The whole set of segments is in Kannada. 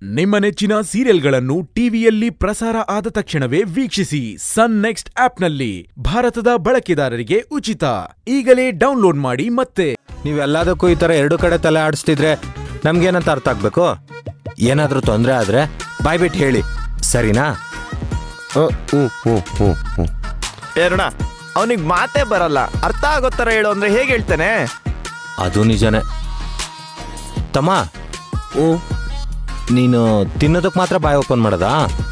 ನಿಮ್ಮ ನೆಚ್ಚಿನ ಸೀರಿಯಲ್ಗಳನ್ನು ಟಿವಿಯಲ್ಲಿ ಪ್ರಸಾರ ಆದ ತಕ್ಷಣವೇ ವೀಕ್ಷಿಸಿ ಸನ್ ನೆಕ್ಸ್ಟ್ ಆಪ್ನಲ್ಲಿ ಭಾರತದ ಬಳಕೆದಾರರಿಗೆ ಉಚಿತ ಈಗಲೇ ಡೌನ್ಲೋಡ್ ಮಾಡಿ ಮತ್ತೆ ನೀವೆಲ್ಲದಕ್ಕೂ ಈ ಥರ ಎರಡು ಕಡೆ ತಲೆ ಆಡಿಸ್ತಿದ್ರೆ ನಮ್ಗೇನಂತ ಅರ್ಥ ಆಗ್ಬೇಕು ಏನಾದರೂ ತೊಂದರೆ ಆದರೆ ಬಾಯ್ಬಿಟ್ಟು ಹೇಳಿ ಸರಿನಾ ಹ್ಞೂ ಹ್ಞೂ ಹ್ಞೂ ಹ್ಞೂ ಏರಣ ಅವನಿಗೆ ಮಾತೇ ಬರಲ್ಲ ಅರ್ಥ ಆಗೋ ಥರ ಹೇಳು ಅಂದ್ರೆ ಹೇಗೆ ಹೇಳ್ತಾನೆ ಅದು ನಿಜನೇ ತಮ್ಮ ಹ್ಞೂ ನೀನು ತಿನ್ನೋದಕ್ಕೆ ಮಾತ್ರ ಬಾಯ್ ಓಪನ್ ಮಾಡದಾ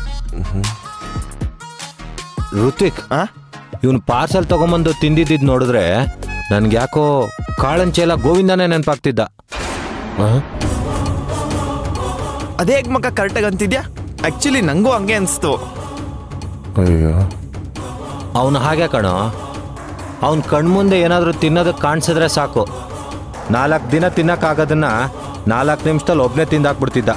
ಋತ್ವಿಕ್ ಆ? ಇವನು ಪಾರ್ಸಲ್ ತಗೊಂಬಂದು ತಿಂದಿದ್ದು ನೋಡಿದ್ರೆ ನನ್ಗೆ ಯಾಕೋ ಕಾಳಂಚೆಲ್ಲ ಗೋವಿಂದನೇ ನೆನಪಾಗ್ತಿದ್ದ ಅದೇ ಮಗ ಕರೆಕ್ಟಾಗಿ ಅಂತಿದ್ಯಾ ಆಕ್ಚುಲಿ ನಂಗೂ ಹಂಗೆ ಅನಿಸ್ತು ಅಯ್ಯೋ ಅವನು ಹಾಗೆ ಕಣೋ ಅವನ ಕಣ್ಮುಂದೆ ಏನಾದರೂ ತಿನ್ನೋದಕ್ಕೆ ಕಾಣಿಸಿದ್ರೆ ಸಾಕು ನಾಲ್ಕು ದಿನ ತಿನ್ನಕ್ಕಾಗೋದನ್ನ ನಾಲ್ಕು ನಿಮಿಷದಲ್ಲಿ ಒಬ್ಬನೇ ತಿಂದಾಕ್ಬಿಡ್ತಿದ್ದ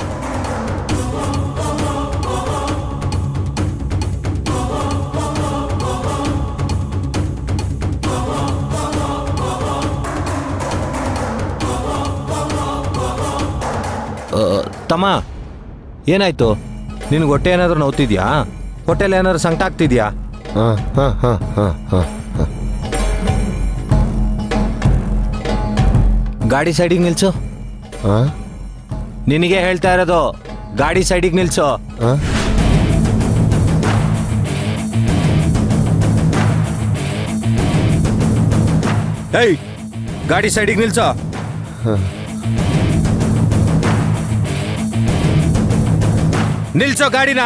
ಆ, ತಮ್ಮ ಏನಾಯ್ತು ನಿನ್ಗೆ ಹೊಟ್ಟೆ ಏನಾದರೂ ನೋವ್ತಿದ್ಯಾ ಹೊಟ್ಟೆಲಿ ಏನಾದ್ರು ಸಂಕಟ ಆಗ್ತಿದ್ಯಾ ಹಾಂ ಹಾಂ ಹಾಂ ಹಾಂ ಹಾಂ ಹಾಂ ಗಾಡಿ ಸೈಡಿಗೆ ನಿಲ್ಸು ಹಾಂ ನಿನಗೆ ಹೇಳ್ತಾ ಇರೋದು ಗಾಡಿ ಸೈಡಿಗೆ ನಿಲ್ಸು ಹಾಂ ಏಯ್ ಗಾಡಿ ಸೈಡಿಗೆ ನಿಲ್ಸು ನಿಲ್ಸೋ ಗಾಡಿನ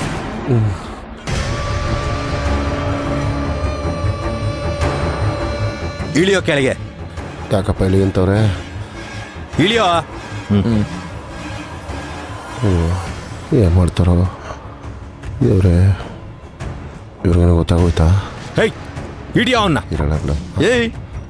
ಇಳಿಯೋ ಕೆಳಗೆ ಯಾಕಪ್ಪ ಇಲ್ಲಿ ಅಂತವ್ರೆ ಇಳಿಯೋ ಏನು ಮಾಡ್ತಾರೋ ಇವ್ರೆ ಇವ್ರಿಗೇನು ಗೊತ್ತಾಗೋಯ್ತಾ ಹೇಯ್ ಹಿಡಿಯೋ ಅವನ್ನ ಇರೋಣ ಬಿಡು ಏಯ್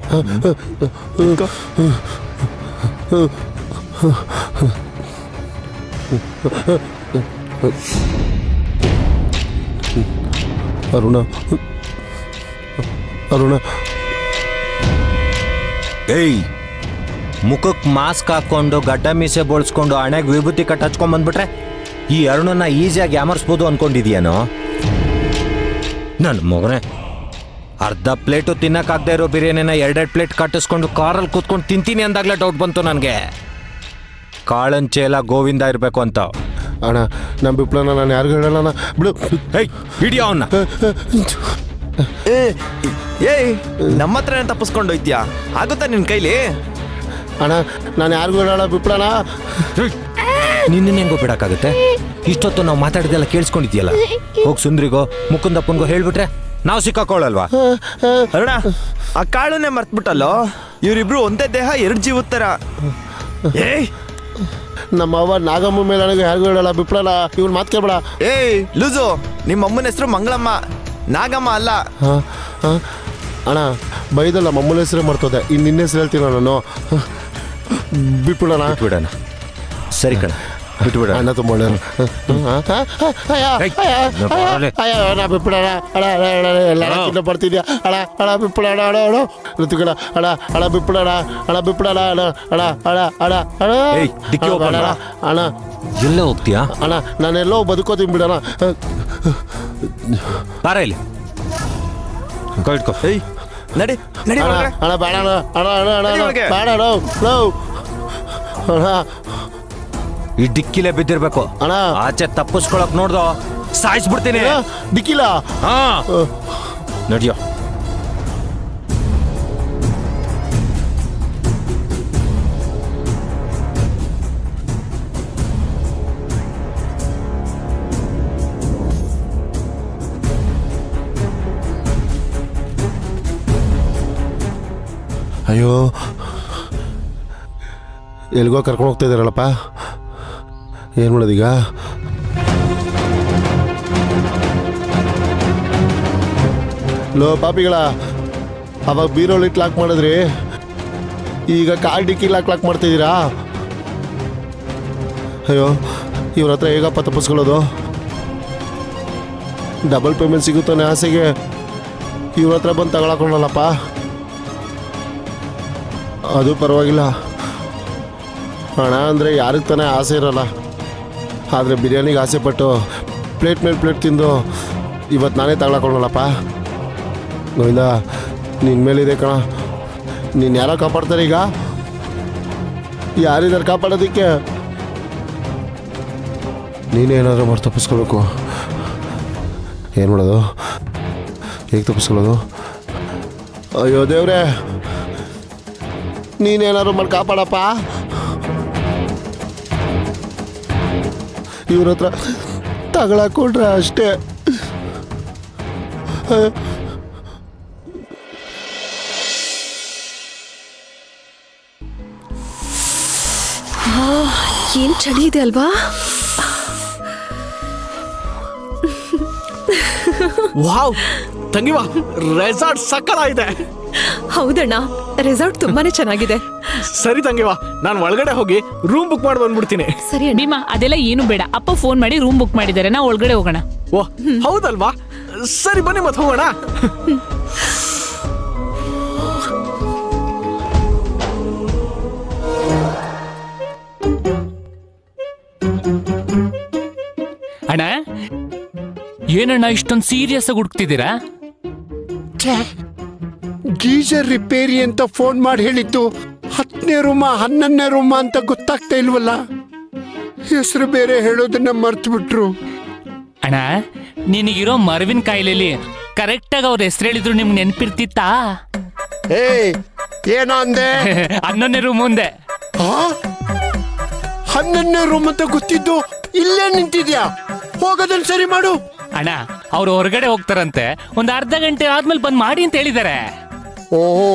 ಅರುಣ ಅರುಣ ಏಯ್ ಮುಖಕ್ಕೆ ಮಾಸ್ಕ್ ಹಾಕೊಂಡು ಗಡ್ಡ ಮೀಸೆ ಬೋಳ್ಸ್ಕೊಂಡು ಹಣೆಗೆ ವಿಭೂತಿ ಕಟ್ ಹಚ್ಕೊಂಡ್ ಬಂದ್ಬಿಟ್ರೆ ಈ ಅರುಣನ್ನ ಈಸಿಯಾಗಿ ಯಾಮರ್ಸ್ಬೋದು ಅನ್ಕೊಂಡಿದ್ಯಾನೋ ನನ್ನ ಮಗನೇ ಅರ್ಧ ಪ್ಲೇಟು ತಿನ್ನಕ್ಕಾಗದೇ ಇರೋ ಬಿರಿಯಾನಿನ ಎರಡೆರಡು ಪ್ಲೇಟ್ ಕಟ್ಟಿಸ್ಕೊಂಡು ಕಾರಲ್ಲಿ ಕೂತ್ಕೊಂಡು ತಿಂತೀನಿ ಅಂದಾಗಲೇ ಡೌಟ್ ಬಂತು ನನಗೆ ಕಾಳಂಚೇಲ ಗೋವಿಂದ ಇರಬೇಕು ಅಂತ ಅಣ್ಣ ನಮ್ಮ ಬಿಪ್ಲನ ನಾನು ಯಾರಿಗೂ ಹೇಳಲ್ಲ ಅಣ್ಣ. ಬಿಡು ಹೇಯ್ ಹಿಡಿಯೋ ಅವನ್ನ ಏ ಏಯ್ ನಮ್ಮ ಹತ್ರನೇ ತಪ್ಪಿಸ್ಕೊಂಡು ಹೋಯ್ತ್ಯಾ ಆಗುತ್ತಾ ನಿನ್ ಕೈಲಿ ಅಣ್ಣ ನಾನು ಯಾರಿಗೂ ಹೇಳಲ್ಲ ಬಿಪ್ಲನ ನಿನ್ನ ಹೆಂಗೋ ಬಿಡಕ್ಕಾಗುತ್ತೆ ಇಷ್ಟೊತ್ತು ನಾವು ಮಾತಾಡಿದೆಲ್ಲ ಕೇಳಿಸ್ಕೊಂಡಿದ್ಯಲ್ಲ ಹೋಗಿ ಸುಂದ್ರಿಗೋ ಮುಕುಂದಪ್ಪನ್ಗೋ ಹೇಳ್ಬಿಟ್ರೆ ನಾವು ಸಿಕ್ಕಾಕೊಳ್ಳಲ್ವಾ ಅರುಣ ಆ ಕಾಳುನೇ ಮರ್ತ್ಬಿಟ್ಟಲ್ಲೋ ಇವರಿಬ್ರು ಒಂದೇ ದೇಹ ಎರಡು ಜೀವದ ಥರ ಏಯ್ ನಮ್ಮ ಅವ್ವ ನಾಗಮ್ಮ ಮೇಲೆ ನನಗೆ ಯಾರಿಗೂ ಹೇಳಲ್ಲ ಬಿಪ್ಲನ ಇವ್ನು ಮಾತು ಕೇಳ್ಬೇಡ ಏಯ್ ಲೂಸು ನಿಮ್ಮ ಅಮ್ಮನ ಹೆಸರು ಮಂಗಳಮ್ಮ ನಾಗಮ್ಮ ಅಲ್ಲ ಹಾಂ ಹಾಂ ಅಣ್ಣ ಬೈದಲ್ಲ ಮಮ್ಮನ ಹೆಸರೇ ಮರ್ತೋದೆ ಇನ್ನು ನಿನ್ನ ಹೆಸರು ಹೇಳ್ತೀನ ನಾನು ಬಿಟ್ಬಿಡೋಣ ಬಿಡೋಣ ಸರಿ ಕಣ ಬಿಟ್ಬಿಡ ಅಣ್ಣ ತುಂಬ ಒಳ್ಳೆಯವ್ರು. ಅಯ್ಯ, ಏಯ್, ಅಯ್ಯ, ನಾ ಬರಲ್ಲ. ಅಯ್ಯ, ಅಣ್ಣ ಬಿಟ್ಬಿಡೋಣ ಅಣ್ಣ ಅಣ್ಣ ಅಣ್ಣ ಎಲ್ಲ ಚಿನ್ನ ಬರ್ತಿದ್ಯಾ ಅಣ್ಣ ಅಣ್ಣ ಬಿಟ್ಬಿಡೋಣ ಅಣ್ಣ ಅಣ್ಣ ಋತುಗಳ ಅಣ್ಣ ಅಣ್ಣ ಬಿಟ್ಬಿಡೋಣ ಅಣ್ಣ ಬಿಟ್ಬಿಡೋಣ ಅಣ್ಣ ಅಣ್ಣ ಅಣ್ಣ ಅಣ್ಣ ಅಣ್ಣ ಏಯ್, ಡಿಕ್ಕಿ open ಅಣ್ಣ, ಮಾಡು. ಅಣ್ಣ ಎಲ್ಲ ಹೋಗ್ತೀಯಾ ಅಣ್ಣ ನಾನೆಲ್ಲೋ ಬದುಕೋತೀನಿ ಬಿಡೋಣ ಬಾರ ಇಲ್ಲಿ ಕೈ ಇಟ್ಕೋ ಏಯ್ ನಡಿ ನಡಿ ಅಣ್ಣ ಒಳಗಡೆ. ಅಣ್ಣ ಬೇಡ ಅಣ್ಣ ಅಣ್ಣ ಅಣ್ಣ ಅಣ್ಣ ನಡಿ ಅಣ್ಣ ಒಳಗೆ. ಬೇಡ ಅಣ್ಣ ಲವ್ ಅಣ್ಣ ಈ ಡಿಕ್ಕಿಲೆ ಬಿದ್ದಿರ್ಬೇಕು ಅಣ್ಣ. ಆಚೆ ತಪ್ಪಿಸ್ಕೊಳಕ್ ನೋಡ್ದೋ ಸಾಯಿಸ್ಬಿಡ್ತೀನಿ ಅಣ್ಣ, ದಿಕ್ಕಿಲ್ಲ ಹಾ ನಡಿಯೋ ಅಯ್ಯೋ ಎಲ್ಗೋ ಕರ್ಕೊಂಡು ಹೋಗ್ತಾ ಇದ್ದಾರಲ್ಲಪ್ಪ ಏನು ಮಾಡೋದೀಗ ಲೋ ಪಾಪಿಗಳ ಅವಾಗ ಬೀರೋಲ್ ಇಟ್ಟು ಲಾಕ್ ಮಾಡಿದ್ರಿ ಈಗ ಕಾರ್ ಡಿಕ್ಕಿ ಲಾಕ್ ಲಾಕ್ ಮಾಡ್ತಿದ್ದೀರಾ ಅಯ್ಯೋ ಇವ್ರ ಹತ್ರ ಹೇಗಪ್ಪ ತಪ್ಪಿಸ್ಕೊಳ್ಳೋದು ಡಬಲ್ ಪೇಮೆಂಟ್ ಸಿಗುತ್ತಾನೆ ಆಸೆಗೆ ಇವ್ರ ಹತ್ರ ಬಂದು ತಗೊಳಕೊಂಡಲ್ಲಪ್ಪ ಅದು ಪರವಾಗಿಲ್ಲ ಹಣ ಅಂದರೆ ಯಾರಿಗೆ ತಾನೇ ಆಸೆ ಇರಲ್ಲ ಆದರೆ ಬಿರಿಯಾನಿಗೆ ಆಸೆ ಪಟ್ಟು ಪ್ಲೇಟ್ ಮೇಲೆ ಪ್ಲೇಟ್ ತಿಂದು ಇವತ್ತು ನಾನೇ ತಗೊಳಕೊಂಡಲ್ಲಪ್ಪ ಗೋವಿಂದ ನಿನ್ನ ಮೇಲಿದೆ ಕಣ ನೀನು ಯಾರೋ ಕಾಪಾಡ್ತಾರೆ ಈಗ ಯಾರಿದ್ದಾರೆ ಕಾಪಾಡೋದಕ್ಕೆ ನೀನೇನಾದರೂ ಮಾಡಿ ತಪ್ಪಿಸ್ಕೋಬೇಕು ಏನು ಮಾಡೋದು ಹೇಗೆ ತಪ್ಪಿಸ್ಕೊಳ್ಳೋದು ಅಯ್ಯೋ ದೇವ್ರೆ ನೀನೇನಾದ್ರು ಮಾಡಿ ಕಾಪಾಡಪ್ಪ ಇವ್ರ ಹತ್ರ ತಗೊಳಕೊಂಡ್ರೆ ಅಷ್ಟೇ ಏನ್ ಚಳಿ ಇದೆ ಅಲ್ವಾ ವಾವ್ ತಂಗಿವಾ ರೆಸಾರ್ಟ್ ಸಕ್ಕರ ಇದೆ ಹೌದಣ್ಣ ರೆಸಾರ್ಟ್ ತುಂಬಾನೇ ಚೆನ್ನಾಗಿದೆ ಸರಿ ತಂಗಿವಾ ನಾನು ಒಳಗಡೆ ಹೋಗಿ ರೂಮ್ ಬುಕ್ ಮಾಡಿ ಬಂದ್ಬಿಡ್ತೀನಿ ಸರಿ ಅಣ್ಣ ಭೀಮಾ ಅದೆಲ್ಲ ಏನು ಬೇಡ ಅಪ್ಪ ಫೋನ್ ಮಾಡಿ ರೂಮ್ ಬುಕ್ ಮಾಡಿದ್ದಾರೆ ನಾವು ಒಳಗಡೆ ಹೋಗೋಣ ಓ ಹೌದಲ್ವಾ ಸರಿ ಬನ್ನಿ ಮತ್ತೆ ಹೋಗೋಣ ಅಣ್ಣ ಏನಣ್ಣ ಇಷ್ಟೊಂದು ಸೀರಿಯಸ್ ಆಗಿ ಹುಡುಕ್ತಿದ್ದೀರಾ ಗೀಜರ್ ರಿಪೇರಿ ಅಂತ ಫೋನ್ ಮಾಡಿ ಹೇಳಿದ್ದು ಹತ್ತನೇ ರೂಮ ಹನ್ನೊಂದನೇ ರೂಮ ಅಂತ ಗೊತ್ತಾಗ್ತಾ ಇಲ್ವಲ್ಲ ಹೆಸರು ಬೇರೆ ಹೇಳೋದನ್ನ ಮರ್ತು ಬಿಟ್ರು ಅಣ್ಣ ನಿನಗಿರೋ ಮರವಿನ ಕಾಯಿಲೆಲಿ ಕರೆಕ್ಟಾಗಿ ಅವ್ರ ಹೆಸರು ಹೇಳಿದ್ರು ನಿಮ್ಗೆ ನೆನಪಿರ್ತಿತ್ತಾ ಏಯ್ ಏನೋ ಅಂದೆ ಹನ್ನೊಂದನೇ ರೂಮ್ ಮುಂದೆ ಆ? ಹನ್ನೊಂದನೇ ರೂಮ್ ಅಂತ ಗೊತ್ತಿದ್ದು ಇಲ್ಲೇ ನಿಂತಿದ್ಯಾ ಹೋಗೋದನ್ನ ಸರಿ ಮಾಡು ಅಣ್ಣ ಅವ್ರು ಹೊರಗಡೆ ಹೋಗ್ತಾರಂತೆ ಒಂದ್ ಅರ್ಧ ಗಂಟೆ ಆದ್ಮೇಲೆ ಬಂದ್ ಮಾಡಿ ಅಂತ ಹೇಳಿದ್ದಾರೆ ಓಹೋ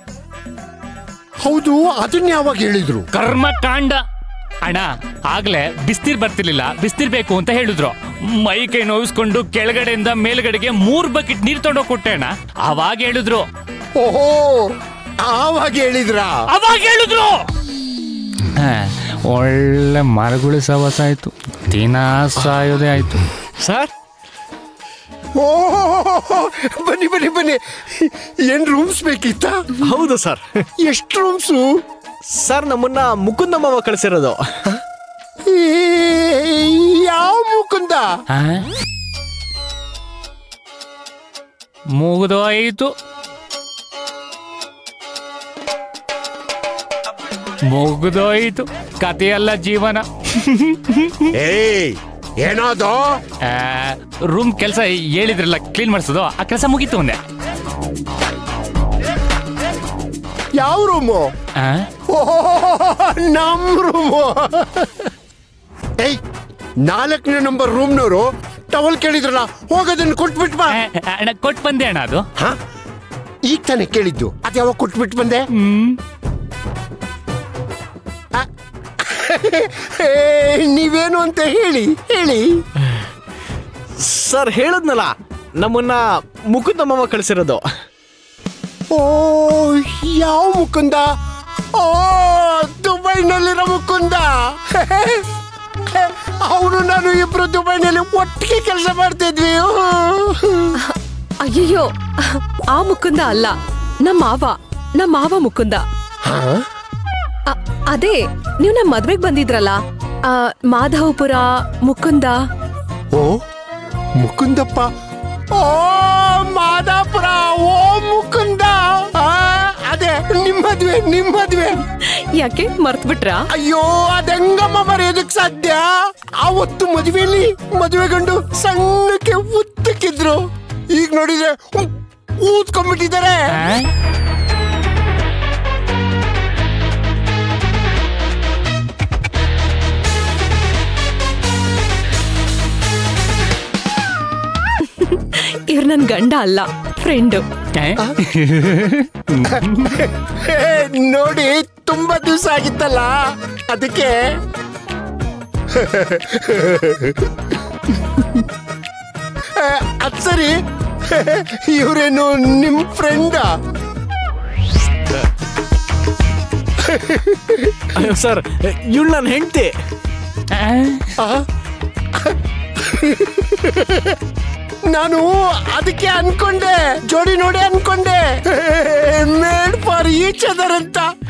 ಹೌದು ಅದನ್ನ ಯಾವಾಗ ಹೇಳಿದ್ರು ಕರ್ಮ ಕಾಂಡ ಅಣ್ಣ ಆಗ್ಲೇ ಬಿಸ್ತೀರ್ ಬರ್ತಿರ್ಲಿಲ್ಲ ಬಿಸ್ತೀರ್ ಬೇಕು ಅಂತ ಹೇಳಿದ್ರು ಮೈ ಕೈ ನೋವಿಸ್ಕೊಂಡು ಕೆಳಗಡೆಯಿಂದ ಮೇಲ್ಗಡೆಗೆ ಮೂರ್ ಬಕೆಟ್ ನೀರ್ ತೊಗೊಂಡೋಗ್ ಕೊಟ್ಟೆ ಅಣ್ಣ ಅವಾಗ ಹೇಳಿದ್ರು ಓಹೋ ಆವಾಗ ಹೇಳಿದ್ರಾ ಅವಾಗ ಹೇಳಿದ್ರು ಒಳ್ಳೆ ಮರಗಳು ಸವಾಸ ಆಯ್ತು ದಿನ ಸಾಯೋದೇ ಆಯ್ತು ಸರ್ ಓ ಬನ್ನಿ ಬನ್ನಿ ಬನ್ನಿ ಏನ್ ರೂಮ್ಸ್ ಬೇಕಿತ್ತಾ ಹೌದು ಸರ್ ಎಷ್ಟು ರೂಮ್ಸು ಸರ್ ನಮ್ಮನ್ನ ಮುಕುಂದಮ್ಮವ ಕಳಿಸಿರೋದು ಯಾವ ಮುಕುಂದ ಆ? ಮುಗ್ದೋಯ್ತು ಮುಗ್ದೋಯ್ತು ಕಥೆಯಲ್ಲ ಜೀವನ ಏಯ್ ಏನದು ರೂಮ್ ಕೆಲಸ ಹೇಳಿದ್ರಲ್ಲ ಕ್ಲೀನ್ ಮಾಡಿಸೋದು ಆ ಕೆಲಸ ಮುಗೀತು ಒಂದೆ ಯಾವ ರೂಮು ಆ? ನಮ್ ರೂಮು ಏಯ್ ನಾಲ್ಕನೇ ನಂಬರ್ ರೂಮ್ನವರು ಟವಲ್ ಕೇಳಿದ್ರಲ್ಲ ಹೋಗೋದನ್ನ ಕೊಟ್ಬಿಟ್ ಬಾ ಆ, ಅಣ್ಣ ಕೊಟ್ಟು ಬಂದೆ ಅಣ್ಣ ಅದು ಹ? ಈಗ ತಾನೇ ಕೇಳಿದ್ದು ಅದು ಯಾವಾಗ ಕೊಟ್ಬಿಟ್ಟು ಬಂದೆ ಹ್ಮ್ ಏ, ನೀವೇನು ಅಂತ ಹೇಳಿ ಹೇಳಿ ಸರ್ ಹೇಳದ್ನಲ್ಲ ನಮ್ಮನ್ನ ಮುಕುಂದಮ್ಮವ ಕಳಿಸಿರೋದು ಓ ಯಾವ ಮುಕುಂದ ಓ ದುಬೈನಲ್ಲಿರೋ ಮುಕುಂದ ಅವನು ನಾನು ಇಬ್ರು ದುಬೈನಲ್ಲಿ ಒಟ್ಟಿಗೆ ಕೆಲಸ ಮಾಡ್ತಿದ್ವಿ ಅಯ್ಯಯ್ಯೋ ಆ ಮುಕುಂದ ಅಲ್ಲ ನಮ್ಮ ಮಾವ ನಮ್ಮ ಮಾವ ಮುಕುಂದ ಅ- ಅದೇ ನೀವು ನಮ್ಮ ಮದ್ವೆಗ್ ಬಂದಿದ್ರಲ್ಲ ಆ, ಮಾಧವಪುರ ಮುಕುಂದ ಓ ಮುಕುಂದಪ್ಪ ಓ ಮಾದಾಪುರ ಓ ಮುಕುಂದ ಆ, ಅದೇ ನಿಮ್ಮ ಮದ್ವೆ ನಿಮ್ಮ ಮದ್ವೆ ಯಾಕೆ ಮರ್ತ್ ಬಿಟ್ರಾ ಅಯ್ಯೋ ಅದೆಂಗಮ್ಮ ಮರೆಯೋದಕ್ ಸಾಧ್ಯ ಆವತ್ತು ಮದುವೆಯಲ್ಲಿ ಮದುವೆ ಗಂಡು ಸಣ್ಣಕ್ಕೆ ಉದ್ದಕ್ಕಿದ್ರು ಈಗ ನೋಡಿದ್ರೆ ಉ- ಊದ್ಕೊಂಡ್ಬಿಟ್ಟಿದ್ದಾರೆ ಆ? ಇವ್ರು ನನ್ ಗಂಡ ಅಲ್ಲ ಫ್ರೆಂಡು ಆ? ಹೇ, ನೋಡಿ ತುಂಬಾ ದಿವಸ ಆಗಿತ್ತಲ್ಲ ಅದಕ್ಕೆ ಆ, ಅದ್ ಸರಿ ಇವರೇನು ನಿಮ್ ಫ್ರೆಂಡ ಅಯ್ಯೋ ಸರ್ ಇವಳು ನನ್ನ ಹೆಂಡತಿ ಆ? ನಾನು ಅದಕ್ಕೆ ಅನ್ಕೊಂಡೆ ಜೋಡಿ ನೋಡಿ ಅನ್ಕೊಂಡೆ ಮೇಡ್ ಫಾರ್ ಈಚ್ ಅದರ್ ಅಂತ